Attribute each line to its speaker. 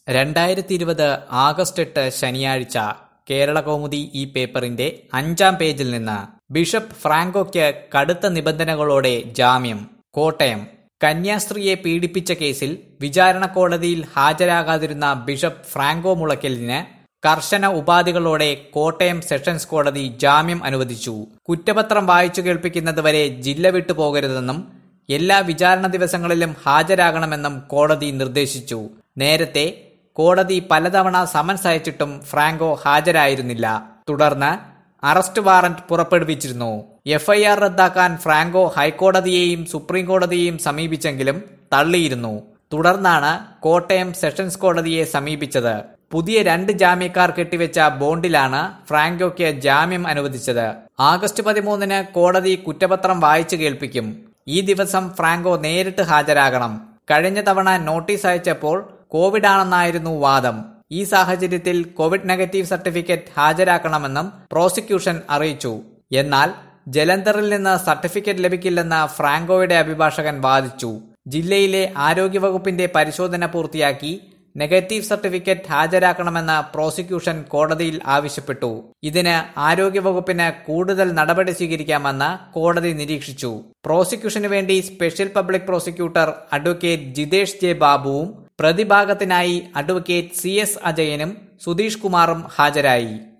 Speaker 1: രണ്ടായിരത്തി ഇരുപത് ആഗസ്റ്റ് എട്ട് ശനിയാഴ്ച കേരളകൗമുദി ഈ പേപ്പറിന്റെ അഞ്ചാം പേജിൽ നിന്ന് ബിഷപ്പ് ഫ്രാങ്കോയ്ക്ക് കടുത്ത നിബന്ധനകളോടെ ജാമ്യം കോട്ടയം കന്യാസ്ത്രീയെ പീഡിപ്പിച്ച കേസിൽ വിചാരണ കോടതിയിൽ ഹാജരാകാതിരുന്ന ബിഷപ്പ് ഫ്രാങ്കോ മുളയ്ക്കലിന് കർശന ഉപാധികളോടെ കോട്ടയം സെഷൻസ് കോടതി ജാമ്യം അനുവദിച്ചു കുറ്റപത്രം വായിച്ചു കേൾപ്പിക്കുന്നതുവരെ ജില്ല വിട്ടു പോകരുതെന്നും എല്ലാ വിചാരണ ദിവസങ്ങളിലും ഹാജരാകണമെന്നും കോടതി നിർദ്ദേശിച്ചു നേരത്തെ കോടതി പലതവണ സമൻസ് അയച്ചിട്ടും ഫ്രാങ്കോ ഹാജരായിരുന്നില്ല തുടർന്ന് അറസ്റ്റ് വാറന്റ് പുറപ്പെടുവിച്ചിരുന്നു എഫ്ഐആർ റദ്ദാക്കാൻ ഫ്രാങ്കോ ഹൈക്കോടതിയെയും സുപ്രീം കോടതിയെയും സമീപിച്ചെങ്കിലും തള്ളിയിരുന്നു തുടർന്നാണ് കോട്ടയം സെഷൻസ് കോടതിയെ സമീപിച്ചത് പുതിയ രണ്ട് ജാമ്യക്കാർ കെട്ടിവെച്ച ബോണ്ടിലാണ് ഫ്രാങ്കോയ്ക്ക് ജാമ്യം അനുവദിച്ചത് ആഗസ്റ്റ് പതിമൂന്നിന് കോടതി കുറ്റപത്രം വായിച്ചു കേൾപ്പിക്കും ഈ ദിവസം ഫ്രാങ്കോ നേരിട്ട് ഹാജരാകണം കഴിഞ്ഞ തവണ നോട്ടീസ് അയച്ചപ്പോൾ കോവിഡ് ആണെന്നായിരുന്നു വാദം ഈ സാഹചര്യത്തിൽ കോവിഡ് നെഗറ്റീവ് സർട്ടിഫിക്കറ്റ് ഹാജരാക്കണമെന്നും പ്രോസിക്യൂഷൻ അറിയിച്ചു എന്നാൽ ജലന്ധറിൽ നിന്ന് സർട്ടിഫിക്കറ്റ് ലഭിക്കില്ലെന്ന് ഫ്രാങ്കോയുടെ അഭിഭാഷകൻ വാദിച്ചു ജില്ലയിലെ ആരോഗ്യവകുപ്പിന്റെ പരിശോധന പൂർത്തിയാക്കി നെഗറ്റീവ് സർട്ടിഫിക്കറ്റ് ഹാജരാക്കണമെന്ന് പ്രോസിക്യൂഷൻ കോടതിയിൽ ആവശ്യപ്പെട്ടു ഇതിന് ആരോഗ്യവകുപ്പിന് കൂടുതൽ നടപടി സ്വീകരിക്കാമെന്ന് കോടതി നിരീക്ഷിച്ചു പ്രോസിക്യൂഷനു വേണ്ടി special public prosecutor advocate Jithesh J ബാബുവും പ്രതിഭാഗത്തിനായി അഡ്വക്കേറ്റ് സി എസ് അജയനും സുധീഷ് കുമാറും ഹാജരായി